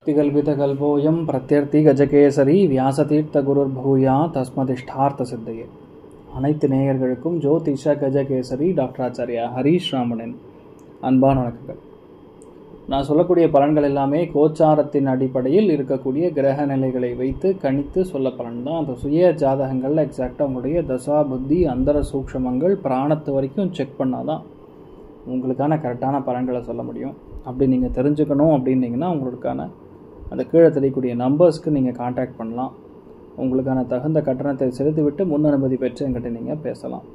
திகல்பிதகல்போயம் பிரத்யர்த்தி கஜகேசரி வியாசதீர்த்த குருர்பூயா தஸ்மதிஷ்டார்த்த சித்தையே அனைத்து நேயர்களுக்கும் ஜோதிஷ கஜகேசரி டாக்டர் ஆச்சாரியா ஹரீஷ் ராமனின் அன்பான வணக்கங்கள் நான் சொல்லக்கூடிய பலன்கள் எல்லாமே கோச்சாரத்தின் அடிப்படையில் இருக்கக்கூடிய கிரக நிலைகளை வைத்து கணித்து சொல்ல பலன் தான் அந்த சுய ஜாதகங்களில் எக்ஸாக்டாக உங்களுடைய தசா புத்தி அந்தர சூக்ஷமங்கள் பிராணத்து வரைக்கும் செக் பண்ணாதான் உங்களுக்கான கரெக்டான பலன்களை சொல்ல முடியும் அப்படி நீங்கள் தெரிஞ்சுக்கணும் அப்படின்னீங்கன்னா உங்களுக்கான அந்த கீழே தெரியக்கூடிய நம்பர்ஸ்க்கு நீங்கள் காண்டாக்ட் பண்ணலாம் உங்களுக்கான தகுந்த கட்டணத்தை செலுத்திவிட்டு முன் அனுமதி பெற்று என்கிட்ட நீங்கள் பேசலாம்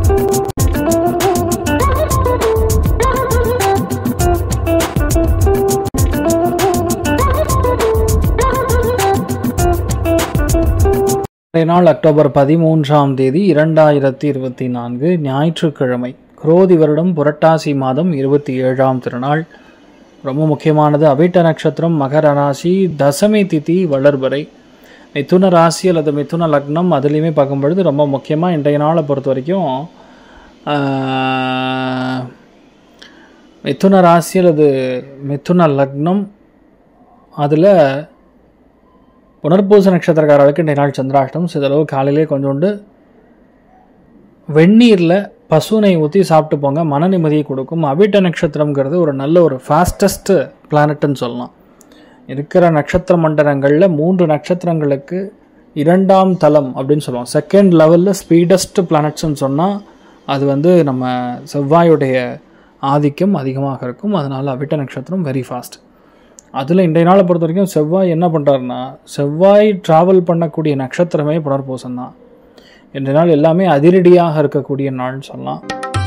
இன்றைய நாள் அக்டோபர் பதிமூன்றாம் தேதி இரண்டாயிரத்தி இருபத்தி நான்கு ஞாயிற்றுக்கிழமை குரோதி வருடம் புரட்டாசி மாதம் இருபத்தி ஏழாம் திருநாள் ரொம்ப முக்கியமானது அவிட்ட நட்சத்திரம் மகர ராசி தசமி திதி வளர்வரை மிதுன ராசி அல்லது மிதுன லக்னம் அதுலேயுமே பார்க்கும் பொழுது ரொம்ப முக்கியமாக இன்றைய நாளை பொறுத்த வரைக்கும் ஆஹ், மிதுன ராசி அல்லது மிதுன லக்னம் அதில் புனர்பூச நட்சத்திரக்காரர்களுக்கு இன்றைய நாள் சந்திராஷ்டம் சிதளவு காலையிலே கொஞ்சோண்டு வெந்நீரில் பசுனை ஊற்றி சாப்பிட்டு போங்க மன நிம்மதியை கொடுக்கும் அவிட்ட நட்சத்திரம்ங்கிறது ஒரு நல்ல ஒரு ஃபாஸ்டஸ்ட் பிளானட்னு சொல்லலாம் இருக்கிற நட்சத்திர மண்டலங்களில் மூன்று நட்சத்திரங்களுக்கு இரண்டாம் தளம் அப்படின்னு சொல்லுவோம் செகண்ட் லெவலில் ஸ்பீடஸ்ட் பிளானட்ஸ்னு சொன்னால் அது வந்து நம்ம செவ்வாயுடைய ஆதிக்கம் அதிகமாக இருக்கும் அதனால் அவிட்ட நட்சத்திரம் வெரி ஃபாஸ்ட் அதில் இன்றைய நாளை பொறுத்த வரைக்கும் செவ்வாய் என்ன பண்ணுறாருன்னா செவ்வாய் ட்ராவல் பண்ணக்கூடிய நட்சத்திரமே புனர்பூசம் தான் இன்றைய நாள் எல்லாமே அதிரடியாக இருக்கக்கூடிய நாள்னு சொல்லலாம்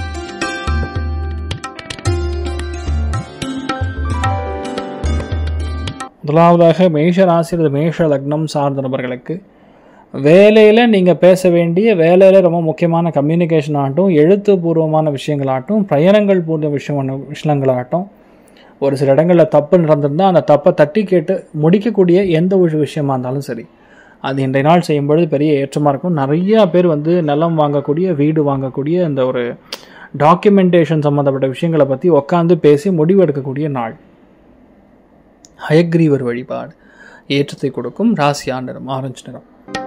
முதலாவதாக மேஷ ராசி அல்லது மேஷ லக்னம் சார்ந்த நபர்களுக்கு வேலையில் நீங்கள் பேச வேண்டிய வேலையில் ரொம்ப முக்கியமான கம்யூனிகேஷன் ஆகட்டும் எழுத்துப்பூர்வமான விஷயங்களாகட்டும் பயணங்கள் போன்ற விஷயம் விஷயங்களாகட்டும் ஒரு சில இடங்களில் தப்பு நடந்திருந்தால் அந்த தப்பை தட்டி கேட்டு முடிக்கக்கூடிய எந்த ஒரு விஷயமா இருந்தாலும் சரி அது இன்றைய நாள் செய்யும்பொழுது பெரிய ஏற்றமாக இருக்கும் நிறையா பேர் வந்து நிலம் வாங்கக்கூடிய வீடு வாங்கக்கூடிய இந்த ஒரு டாக்குமெண்டேஷன் சம்மந்தப்பட்ட விஷயங்களை பற்றி உட்காந்து பேசி முடிவெடுக்கக்கூடிய நாள் ஹயக்ரீவர் வழிபாடு ஏற்றத்தை கொடுக்கும் ராசியா நிறம் ஆரஞ்சு நிறம்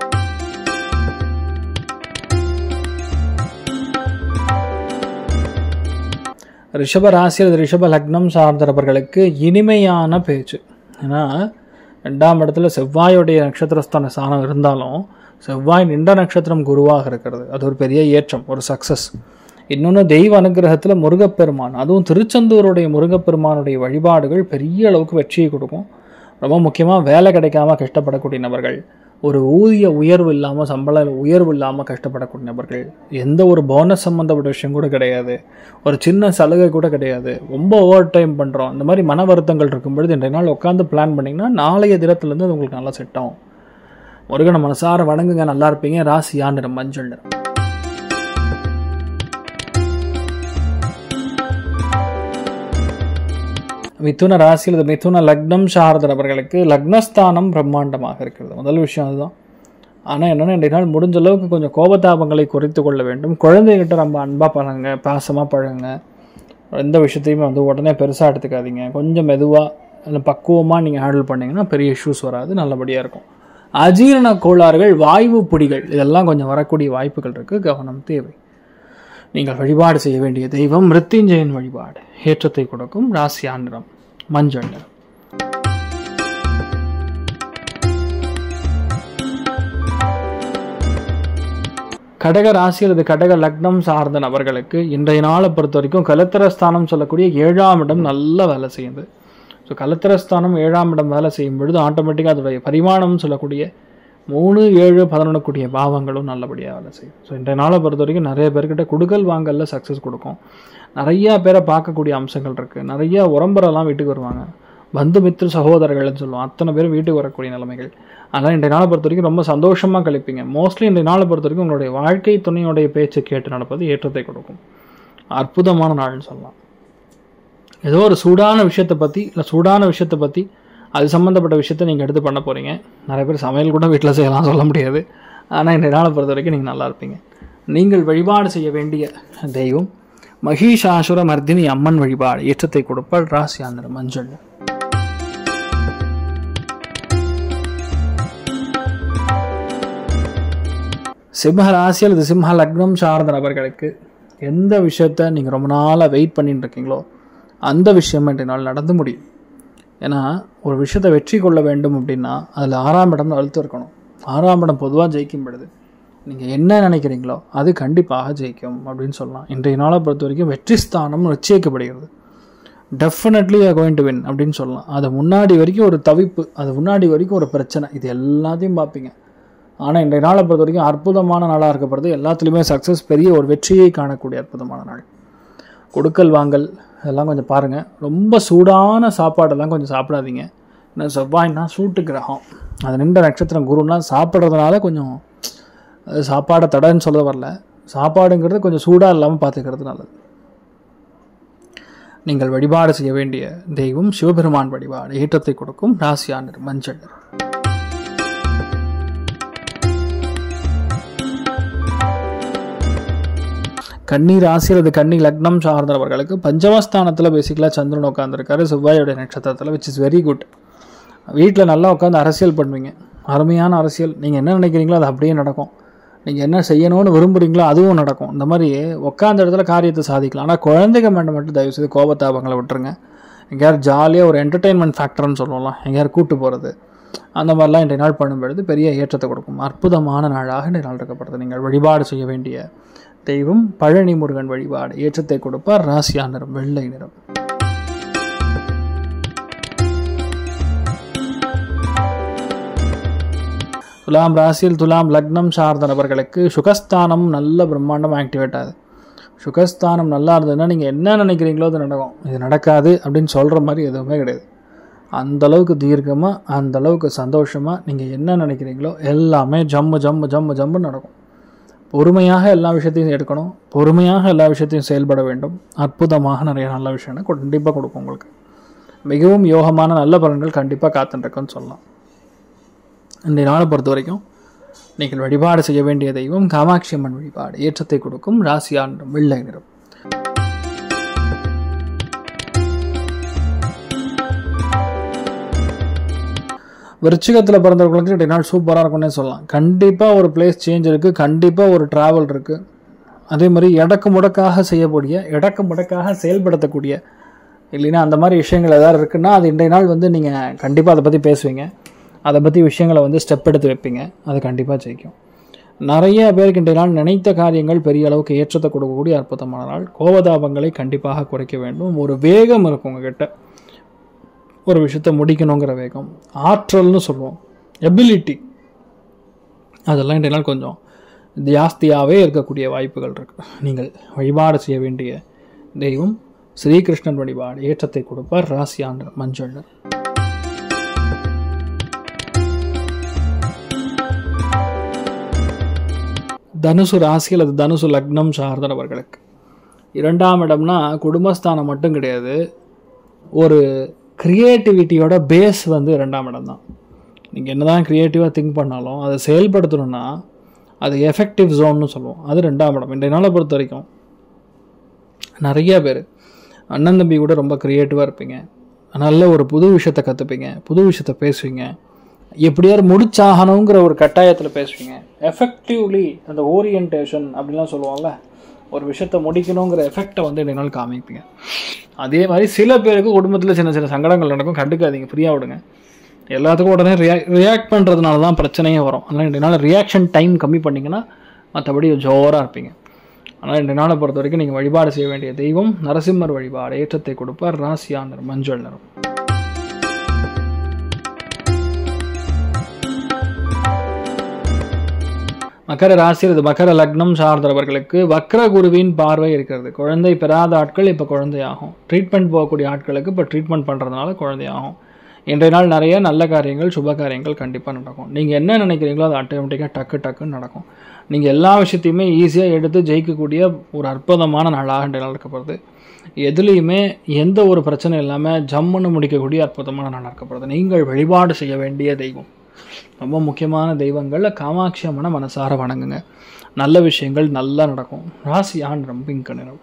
ரிஷப ராசி அல்லது ரிஷப லக்னம் சார்ந்தவர்களுக்கு இனிமையான பேச்சு ஏன்னா ரெண்டாம் இடத்துல செவ்வாயுடைய நட்சத்திரஸ்தான ஸ்தானம் இருந்தாலும் செவ்வாய் நின்ற நட்சத்திரம் குருவாக இருக்கிறது அது ஒரு பெரிய ஏற்றம் ஒரு சக்ஸஸ் இன்னொன்று தெய்வ அனுகிரகத்தில் முருகப்பெருமான் அதுவும் திருச்செந்தூருடைய முருகப்பெருமானுடைய வழிபாடுகள் பெரிய அளவுக்கு வெற்றியை கொடுக்கும் ரொம்ப முக்கியமாக வேலை கிடைக்காம கஷ்டப்படக்கூடிய நபர்கள் ஒரு ஊதிய உயர்வு இல்லாமல் சம்பள உயர்வு இல்லாமல் கஷ்டப்படக்கூடிய நபர்கள் எந்த ஒரு போனஸ் சம்மந்தப்பட்ட விஷயம் கூட கிடையாது ஒரு சின்ன சலுகை கூட கிடையாது ரொம்ப ஓவர் டைம் பண்ணுறோம் இந்த மாதிரி மன வருத்தங்கள் இருக்கும் பொழுது இன்றைய நாள் உட்காந்து பிளான் பண்ணிங்கன்னா நாளைய தினத்துலேருந்து அது உங்களுக்கு நல்லா செட் ஆகும் முருகனை மனசார வணங்குங்க நல்லா இருப்பீங்க ராசி யார் நிறம் மஞ்சள் நிறம் மிதுன ராசி அல்லது மிதுன லக்னம் சார்ந்த நபர்களுக்கு லக்னஸ்தானம் பிரம்மாண்டமாக இருக்கிறது முதல் விஷயம் அதுதான் ஆனால் என்னென்னா இன்றைய நாள் முடிஞ்ச அளவுக்கு கொஞ்சம் கோபதாபங்களை குறைத்து கொள்ள வேண்டும் குழந்தைகிட்ட ரொம்ப அன்பாக பழகுங்க பாசமாக பழகுங்க எந்த விஷயத்தையுமே வந்து உடனே பெருசாக எடுத்துக்காதீங்க கொஞ்சம் மெதுவாக பக்குவமாக நீங்கள் ஹேண்டில் பண்ணிங்கன்னா பெரிய இஷ்யூஸ் வராது நல்லபடியாக இருக்கும் அஜீரண கோளாறுகள் வாய்வு பிடிகள் இதெல்லாம் கொஞ்சம் வரக்கூடிய வாய்ப்புகள் இருக்குது கவனம் தேவை நீங்கள் வழிபாடு செய்ய வேண்டிய தெய்வம் மிருத்யுஞ்சயன் வழிபாடு ஏற்றத்தை கொடுக்கும் ராசியா நிறம் மஞ்சள் நிறம் கடக ராசி அல்லது கடக லக்னம் சார்ந்த நபர்களுக்கு இன்றைய நாளை பொறுத்த வரைக்கும் கலத்திரஸ்தானம் சொல்லக்கூடிய ஏழாம் இடம் நல்ல வேலை செய்யுது ஸோ கலத்திரஸ்தானம் ஏழாம் இடம் வேலை செய்யும் பொழுது ஆட்டோமேட்டிக்காக அதோடைய பரிமாணம் சொல்லக்கூடிய மூணு ஏழு பதினொன்று கூடிய பாவங்களும் நல்லபடியாக வேலை செய்யும் ஸோ இன்றைய நாளை பொறுத்த வரைக்கும் நிறைய பேர்கிட்ட குடுக்கல் வாங்கல்ல சக்ஸஸ் கொடுக்கும் நிறையா பேரை பார்க்கக்கூடிய அம்சங்கள் இருக்குது நிறையா உறம்பரெல்லாம் வீட்டுக்கு வருவாங்க பந்து மித்திர சகோதரர்கள்னு சொல்லுவோம் அத்தனை பேரும் வீட்டுக்கு வரக்கூடிய நிலைமைகள் அதனால் இன்றைய நாளை பொறுத்த வரைக்கும் ரொம்ப சந்தோஷமாக கழிப்பீங்க மோஸ்ட்லி இன்றைய நாளை பொறுத்த வரைக்கும் உங்களுடைய வாழ்க்கை துணையுடைய பேச்சு கேட்டு நடப்பது ஏற்றத்தை கொடுக்கும் அற்புதமான நாள்னு சொல்லலாம் ஏதோ ஒரு சூடான விஷயத்தை பற்றி இல்லை சூடான விஷயத்தை பற்றி அது சம்மந்தப்பட்ட விஷயத்தை நீங்கள் எடுத்து பண்ண போகிறீங்க நிறைய பேர் சமையல் கூட வீட்டில் செய்யலாம் சொல்ல முடியாது ஆனால் இன்றைய நாளை பொறுத்த வரைக்கும் நீங்கள் நல்லா இருப்பீங்க நீங்கள் வழிபாடு செய்ய வேண்டிய தெய்வம் மகிஷாசுர மர்தினி அம்மன் வழிபாடு ஏற்றத்தை கொடுப்பாள் ராசியாந்திர மஞ்சள் சிம்ம ராசி அல்லது சிம்ம லக்னம் சார்ந்த நபர்களுக்கு எந்த விஷயத்த நீங்கள் ரொம்ப நாளாக வெயிட் பண்ணிட்டு இருக்கீங்களோ அந்த விஷயம் இன்றைய நாள் நடந்து முடியும் ஏன்னா ஒரு விஷயத்தை வெற்றி கொள்ள வேண்டும் அப்படின்னா அதில் ஆறாம் இடம் அழுத்தம் இருக்கணும் ஆறாம் இடம் பொதுவாக ஜெயிக்கும் பொழுது நீங்கள் என்ன நினைக்கிறீங்களோ அது கண்டிப்பாக ஜெயிக்கும் அப்படின்னு சொல்லலாம் இன்றைய நாளை பொறுத்த வரைக்கும் வெற்றி ஸ்தானம் நிச்சயிக்கப்படுகிறது definitely are going to win அப்படின்னு சொல்லலாம் அது முன்னாடி வரைக்கும் ஒரு தவிப்பு அது முன்னாடி வரைக்கும் ஒரு பிரச்சனை இது எல்லாத்தையும் பார்ப்பீங்க ஆனால் இன்றைய நாளை பொறுத்த வரைக்கும் அற்புதமான நாளாக இருக்கப்படுது எல்லாத்துலேயுமே சக்ஸஸ் பெரிய ஒரு வெற்றியை காணக்கூடிய அற்புதமான நாள் கொடுக்கல் வாங்கல் இதெல்லாம் கொஞ்சம் பாருங்கள் ரொம்ப சூடான சாப்பாடெல்லாம் கொஞ்சம் சாப்பிடாதீங்க ஏன்னா செவ்வாய்னா சூட்டு கிரகம் அது நின்ற நட்சத்திரம் குருலாம் சாப்பிட்றதுனால கொஞ்சம் அது சாப்பாடை தடைன்னு சொல்ல வரல சாப்பாடுங்கிறது கொஞ்சம் சூடாக இல்லாமல் பார்த்துக்கிறது நல்லது நீங்கள் வழிபாடு செய்ய வேண்டிய தெய்வம் சிவபெருமான் வழிபாடு ஏற்றத்தை கொடுக்கும் ராசியானர் மஞ்சள் நிறம். கன்னி ராசி அல்லது கன்னி லக்னம் சார்ந்தவர்களுக்கு பஞ்சமஸ்தானத்தில் பேசிக்கலாக சந்திரன் உட்காந்துருக்காரு செவ்வாயோட நட்சத்திரத்தில் விச் இஸ் வெரி குட் வீட்டில் நல்லா உட்காந்து அரசியல் பண்ணுவீங்க அருமையான அரசியல் நீங்கள் என்ன நினைக்கிறீங்களோ அது அப்படியே நடக்கும் நீங்கள் என்ன செய்யணும்னு விரும்புகிறீங்களோ அதுவும் நடக்கும் இந்த மாதிரி உட்காந்த இடத்துல காரியத்தை சாதிக்கலாம் ஆனால் குழந்தைங்க மேலே மட்டும் தயவு செய்து கோபத்தாபங்களை விட்டுருங்க எங்கேயாவது ஜாலியாக ஒரு என்டர்டெயின்மெண்ட் ஃபேக்டர்னு சொல்லலாம் எங்கேயாவது கூட்டு போகிறது அந்த மாதிரிலாம் இன்றைய நாள் பண்ணும்பொழுது பெரிய ஏற்றத்தை கொடுக்கும் அற்புதமான நாளாக இன்றைய நாள் இருக்கப்படுது நீங்கள் வழிபாடு செய்ய வேண்டிய தெய்வம் பழனி முருகன் வழிபாடு ஏற்றத்தை கொடுப்பார் ராசியா நிறம் வெள்ளை நிறம் துலாம் ராசியில் துலாம் லக்னம் சார்ந்த நபர்களுக்கு சுகஸ்தானம் நல்ல பிரம்மாண்டம் ஆக்டிவேட் ஆகுது சுகஸ்தானம் நல்லா இருந்ததுன்னா நீங்கள் என்ன நினைக்கிறீங்களோ அது நடக்கும் இது நடக்காது அப்படின்னு சொல்கிற மாதிரி எதுவுமே கிடையாது அந்த அளவுக்கு தீர்க்கமாக அந்த அளவுக்கு சந்தோஷமாக நீங்கள் என்ன நினைக்கிறீங்களோ எல்லாமே ஜம்மு ஜம்மு ஜம்மு ஜம்மு நடக்கும் பொறுமையாக எல்லா விஷயத்தையும் எடுக்கணும் பொறுமையாக எல்லா விஷயத்தையும் செயல்பட வேண்டும் அற்புதமாக நிறைய நல்ல விஷயம்னா கண்டிப்பாக கொடுக்கும் உங்களுக்கு மிகவும் யோகமான நல்ல பலன்கள் கண்டிப்பாக காத்துட்டுருக்குன்னு சொல்லலாம் இந்த நாளை பொறுத்த வரைக்கும் நீங்கள் வழிபாடு செய்ய வேண்டிய தெய்வம் காமாட்சி அம்மன் வழிபாடு ஏற்றத்தை கொடுக்கும் ராசியான் வெள்ளை நிறம் விருச்சிகத்தில் பிறந்தவர்களுக்கு இன்றைய நாள் சூப்பராக இருக்கும்னே சொல்லலாம் கண்டிப்பாக ஒரு பிளேஸ் சேஞ்ச் இருக்குது கண்டிப்பாக ஒரு ட்ராவல் இருக்குது அதே மாதிரி எடக்கு முடக்காக செய்யக்கூடிய எடக்கு முடக்காக செயல்படுத்தக்கூடிய இல்லைன்னா அந்த மாதிரி விஷயங்கள் ஏதாவது இருக்குன்னா அது இன்றைய நாள் வந்து நீங்கள் கண்டிப்பாக அதை பற்றி பேசுவீங்க அதை பற்றி விஷயங்களை வந்து ஸ்டெப் எடுத்து வைப்பீங்க அது கண்டிப்பாக ஜெயிக்கும் நிறைய பேருக்கு இன்றைய நாள் நினைத்த காரியங்கள் பெரிய அளவுக்கு ஏற்றத்தை கொடுக்கக்கூடிய அற்புதமான நாள் கோபதாபங்களை கண்டிப்பாக குறைக்க வேண்டும் ஒரு வேகம் இருக்கும் உங்ககிட்ட ஒரு விஷயத்தை முடிக்கணுங்கிற வேகம் ஆற்றல்னு சொல்லுவோம் எபிலிட்டி அதெல்லாம் இன்றைய நாள் கொஞ்சம் ஜாஸ்தியாகவே இருக்கக்கூடிய வாய்ப்புகள் இருக்கு நீங்கள் வழிபாடு செய்ய வேண்டிய தெய்வம் ஸ்ரீகிருஷ்ணன் வழிபாடு ஏற்றத்தை கொடுப்பார் ராசியாண்டர் மஞ்சள் நிறம். தனுசு ராசி அல்லது தனுசு லக்னம் சார்ந்தவர்களுக்கு இரண்டாம் இடம்னா குடும்பஸ்தானம் மட்டும் கிடையாது ஒரு க்ரியேட்டிவிட்டியோட பேஸ் வந்து இரண்டாம் இடம் தான் நீங்கள் என்ன தான் க்ரியேட்டிவாக திங்க் பண்ணாலும் அதை செயல்படுத்தணும்னா அது எஃபெக்டிவ் ஜோன்னு சொல்லுவோம் அது ரெண்டாம் இடம் இன்றைய நாளை பொறுத்த வரைக்கும் நிறைய பேர் அண்ணன் தம்பி கூட ரொம்ப க்ரியேட்டிவாக இருப்பீங்க நல்ல ஒரு புது விஷயத்தை கற்றுப்பீங்க புது விஷயத்த பேசுவீங்க எப்படியாவது முடிச்சாகணுங்கிற ஒரு கட்டாயத்தில் பேசுவீங்க எஃபெக்டிவ்லி அந்த ஓரியன்டேஷன் அப்படிலாம் சொல்லுவோம்ல ஒரு விஷயத்த முடிக்கணுங்கிற எஃபெக்டை வந்து இன்றைய நாள் காமிப்பீங்க அதே மாதிரி சில பேருக்கு குடும்பத்தில் சின்ன சின்ன சங்கடங்கள் நடக்கும் கண்டுக்காதீங்க ஃப்ரீயாக விடுங்க எல்லாத்துக்கும் உடனே ரியா ரியாக்ட் பண்ணுறதுனால தான் பிரச்சனையே வரும் அதனால் இன்றைய நாள் ரியாக்ஷன் டைம் கம்மி பண்ணிங்கன்னா மற்றபடி ஜோராக இருப்பீங்க ஆனால் இன்றைய நாளை பொறுத்த வரைக்கும் நீங்கள் வழிபாடு செய்ய வேண்டிய தெய்வம் நரசிம்மர் வழிபாடு ஏற்றத்தை கொடுப்பார் ராசியானர் மஞ்சள் நிறம் மகர ராசி அல்லது மகர லக்னம் சார்ந்தவர்களுக்கு வக்ர குருவின் பார்வை இருக்கிறது குழந்தை பெறாத ஆட்கள் இப்போ குழந்தையாகும் ட்ரீட்மெண்ட் போகக்கூடிய ஆட்களுக்கு இப்போ ட்ரீட்மெண்ட் பண்ணுறதுனால குழந்தையாகும் இன்றைய நாள் நிறைய நல்ல காரியங்கள் சுப காரியங்கள் கண்டிப்பாக நடக்கும் நீங்கள் என்ன நினைக்கிறீங்களோ அது ஆட்டோமேட்டிக்காக டக்கு டக்குன்னு நடக்கும் நீங்கள் எல்லா விஷயத்தையுமே ஈஸியாக எடுத்து ஜெயிக்கக்கூடிய ஒரு அற்புதமான நாளாக இன்றைய நாள் இருக்கப்படுது எதுலேயுமே எந்த ஒரு பிரச்சனை இல்லாமல் ஜம்முன்னு முடிக்கக்கூடிய அற்புதமான நாளாக இருக்கப்படுது நீங்கள் வழிபாடு செய்ய வேண்டிய தெய்வம் ரொம்ப முக்கியமான தெய்வங்களில் காமாட்சி அம்மனை மனசார வணங்குங்க நல்ல விஷயங்கள் நல்லா நடக்கும் ராசியான் ரொம்ப பிங்க் நிறம்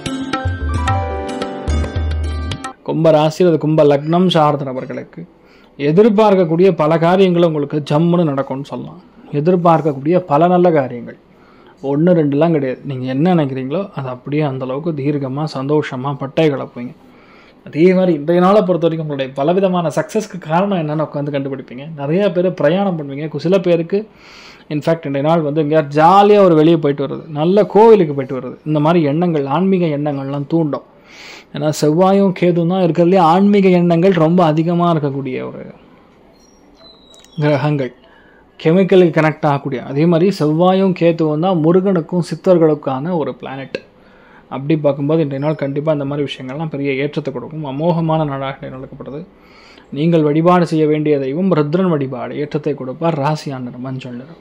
கும்ப ராசி அல்லது கும்ப லக்னம் சார்ந்த நபர்களுக்கு எதிர்பார்க்கக்கூடிய பல காரியங்கள் உங்களுக்கு ஜம்முன்னு நடக்கும்னு சொல்லலாம் எதிர்பார்க்கக்கூடிய பல நல்ல காரியங்கள் ஒன்று ரெண்டுலாம் கிடையாது நீங்கள் என்ன நினைக்கிறீங்களோ அது அப்படியே அந்த அளவுக்கு தீர்க்கமாக சந்தோஷமாக பட்டை கிளப்புவீங்க அதே மாதிரி இன்றைய நாளை பொறுத்த வரைக்கும் உங்களுடைய பலவிதமான சக்ஸஸ்க்கு காரணம் என்னென்னு உட்காந்து கண்டுபிடிப்பீங்க நிறைய பேர் பிரயாணம் பண்ணுவீங்க கு- சில பேருக்கு இன்ஃபேக்ட் இன்றைய நாள் வந்து எங்கேயாவது ஜாலியாக ஒரு வெளியே போயிட்டு வருது நல்ல கோவிலுக்கு போயிட்டு வருது இந்த மாதிரி எண்ணங்கள் ஆன்மீக எண்ணங்கள்லாம் தூண்டும் ஏன்னா செவ்வாயும் கேதும் தான் இருக்கிறதுலே ஆன்மீக எண்ணங்கள் ரொம்ப அதிகமாக இருக்கக்கூடிய ஒரு கிரகங்கள் கெமிக்கலுக்கு கனெக்ட் ஆகக்கூடிய அதே மாதிரி செவ்வாயும் கேத்துவும் தான் முருகனுக்கும் சித்தர்களுக்கான ஒரு பிளானட் அப்படி பார்க்கும்போது இன்றைய நாள் கண்டிப்பாக இந்த மாதிரி விஷயங்கள்லாம் பெரிய ஏற்றத்தை கொடுக்கும் அமோகமான நாளாக நடக்கப்படுது நீங்கள் வழிபாடு செய்ய வேண்டிய தெய்வம் ருத்ரன் வழிபாடு ஏற்றத்தை கொடுப்பார் ராசியான நிறம் மஞ்சள் நிறம்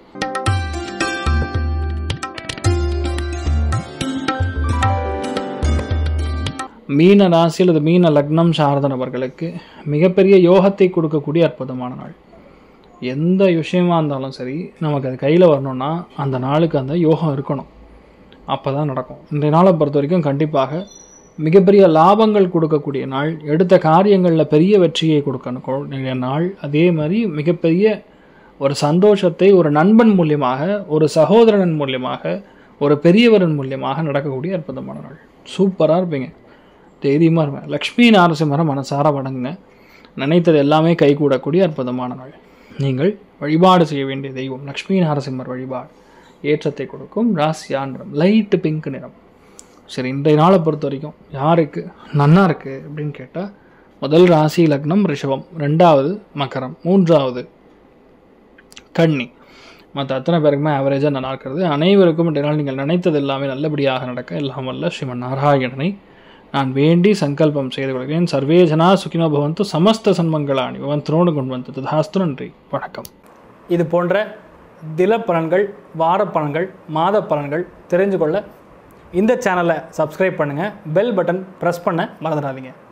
மீன ராசி அல்லது மீன லக்னம் சார்ந்த நபர்களுக்கு மிகப்பெரிய யோகத்தை கொடுக்கக்கூடிய அற்புதமான நாள் எந்த விஷயமா இருந்தாலும் சரி நமக்கு அது கையில் வரணும்னா அந்த நாளுக்கு அந்த யோகம் இருக்கணும் அப்போ தான் நடக்கும் இன்றைய நாளை பொறுத்த வரைக்கும் கண்டிப்பாக மிகப்பெரிய லாபங்கள் கொடுக்கக்கூடிய நாள் எடுத்த காரியங்களில் பெரிய வெற்றியை கொடுக்கக்கூடிய நாள் அதே மாதிரி மிகப்பெரிய ஒரு சந்தோஷத்தை ஒரு நண்பன் மூலியமாக ஒரு சகோதரன் மூலியமாக ஒரு பெரியவரின் மூலியமாக நடக்கக்கூடிய அற்புதமான நாள் சூப்பராக இருப்பீங்க தைரியமாக இருப்பேன் லக்ஷ்மி நாரசிம்மரை மனசார வணங்குங்க நினைத்தது எல்லாமே கைகூடக்கூடிய அற்புதமான நாள் நீங்கள் வழிபாடு செய்ய வேண்டிய தெய்வம் லக்ஷ்மி நாரசிம்மர் வழிபாடு ஏற்றத்தை கொடுக்கும் ராசியா நிறம் லைட்டு பிங்க் நிறம் சரி இன்றைய நாளை பொறுத்த வரைக்கும் யாருக்கு நன்னா இருக்குது அப்படின்னு கேட்டால் முதல் ராசி லக்னம் ரிஷபம் ரெண்டாவது மகரம் மூன்றாவது கன்னி மற்ற அத்தனை பேருக்குமே ஆவரேஜாக நல்லா இருக்கிறது அனைவருக்கும் இன்றைய நாள் நீங்கள் நினைத்தது எல்லாமே நல்லபடியாக நடக்க எல்லாம் வல்ல ஸ்ரீமன் நாராயணனை நான் வேண்டி சங்கல்பம் செய்து கொள்கிறேன் சர்வே ஜனா சுகினோ பவந்து சமஸ்த சன்மங்களாணி பவன் துரோணு கொண்டு வந்து ததாஸ்து நன்றி வணக்கம் இது போன்ற தில பலன்கள் வார பலன்கள் மாத பலன்கள் தெரிஞ்சு கொள்ள இந்த சேனலை சப்ஸ்கிரைப் பண்ணுங்கள் பெல் பட்டன் ப்ரெஸ் பண்ண மறந்துடாதீங்க